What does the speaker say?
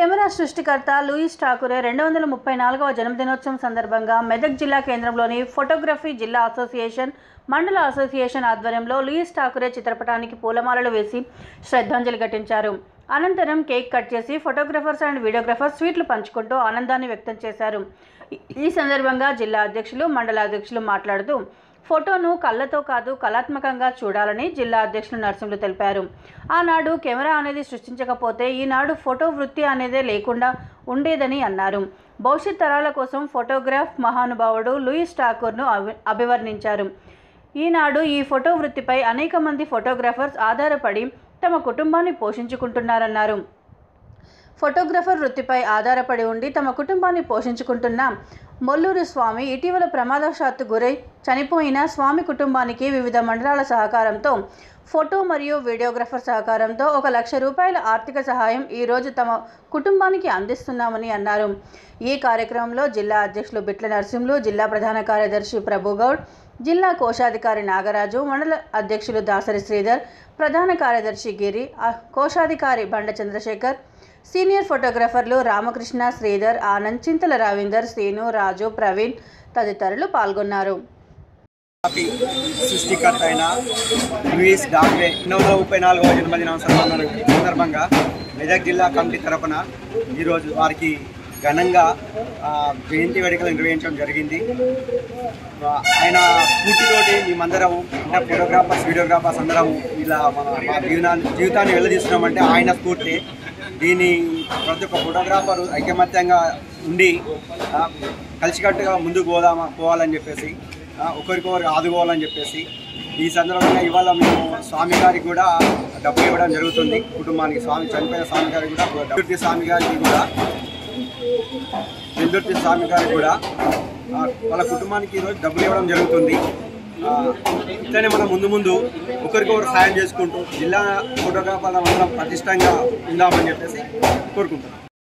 camera సృష్టికర్త Louis ఠాకూరే రెండు వందల ముప్పై నాలుగవ జన్మదినోత్సవం సందర్భంగా మెదక్ జిల్లా కేంద్రంలోని ఫోటోగ్రఫీ జిల్లా అసోసియేషన్ మండల అసోసియేషన్ ఆధ్వర్యంలో లూయిస్ ఠాకూరే చిత్రపటానికి పూలమాలలు వేసి శ్రద్ధాంజలి ఘటించారు అనంతరం కేక్ కట్ చేసి ఫోటోగ్రఫర్స్ అండ్ వీడియోగ్రఫర్స్ స్వీట్లు పంచుకుంటూ ఆనందాన్ని వ్యక్తం చేశారు ఈ- ఈ సందర్భంగా జిల్లా అధ్యక్షులు మండల అధ్యక్షులు మాట్లాడుతూ ఫోటోను కళ్ళతో కాదు కళాత్మకంగా చూడాలని జిల్లా అధ్యక్షులు నరసింహులు తెలిపారు ఆనాడు కెమెరా అనేది సృష్టించకపోతే ఈనాడు ఫోటో వృత్తి అనేదే లేకుండా ఉండేదని అన్నారు భవిష్యత్ తరాల కోసం ఫోటోగ్రాఫ్ మహానుభావుడు లూయిస్ ఠాకూర్ను అభి అభివర్ణించారు ఈనాడు ఈ ఫోటో వృత్తిపై అనేక మంది ఫోటోగ్రాఫర్స్ ఆధారపడి తమ కుటుంబాన్ని పోషించుకుంటున్నారన్నారు ఫోటోగ్రఫర్ వృత్తిపై ఆధారపడి ఉండి తమ కుటుంబాన్ని పోషించుకుంటున్న మొల్లూరు స్వామి ఇటీవల ప్రమాదవశాత్తు గురై చనిపోయిన స్వామి కుటుంబానికి వివిధ మండలాల సహకారంతో ఫోటో మరియు వీడియోగ్రఫర్ సహకారంతో ఒక లక్ష రూపాయల ఆర్థిక సహాయం ఈరోజు తమ కుటుంబానికి అందిస్తున్నామని అన్నారు ఈ కార్యక్రమంలో జిల్లా అధ్యక్షులు బిట్ల నరసింహులు జిల్లా ప్రధాన కార్యదర్శి ప్రభుగౌడ్ జిల్లా కోశాధికారి నాగరాజు మండల అధ్యక్షులు దాసరి శ్రీధర్ ప్రధాన కార్యదర్శి గిరి ఆ కోశాధికారి బండ చంద్రశేఖర్ సీనియర్ ఫోటోగ్రఫర్లు రామకృష్ణ శ్రీధర్ ఆనంద్ చింతల రవీందర్ శ్రీను రాజు ప్రవీణ్ తదితరులు పాల్గొన్నారు కాపీ సృష్టికర్త అయిన లూయిస్ డాగ్వే రెండు వందల ముప్పై నాలుగవ జన్మదినం సందర్భంగా- సందర్భంగా మెదక్ జిల్లా కమిటీ తరపున ఈరోజు వారికి ఘనంగా ఆ, జయంతి వేడుకలు నిర్వహించడం జరిగింది ఆ, ఆయన స్ఫూర్తితోటి మేమందరం అంటే ఫోటోగ్రాఫర్స్ వీడియోగ్రాఫర్స్ అందరం ఇలా మన మా జీవనాన్ని జీవితాన్ని వెళ్ళదీస్తున్నామంటే ఆయన స్ఫూర్తి దీన్ని ప్రతి ఒక్క ఫోటోగ్రాఫర్ ఐకమత్యంగా ఉండి ఆ, కలిసికట్టుగా ముందుకు పోదామా పోవాలని చెప్పేసి ఆ, ఒకరికొకరు ఆదుకోవాలని చెప్పేసి ఈ సందర్భంగా ఇవాళ మేము స్వామి గారికి కూడా డబ్బులు ఇవ్వడం జరుగుతుంది కుటుంబానికి స్వామి చనిపోయిన స్వామి గారికి కూడా వెల్దుర్తి స్వామి గారికి కూడా వెల్దుర్తి స్వామి గారికి కూడా ఆ, వాళ్ళ కుటుంబానికి ఈరోజు డబ్బులు ఇవ్వడం జరుగుతుంది ఆ, ఇట్లనే మనం ముందు ముందు ఒకరికొకరు సాయం చేసుకుంటూ జిల్లా ఫోటోగ్రాఫర్ల అందరం పటిష్టంగా ఉందామని చెప్పేసి కోరుకుంటున్నాం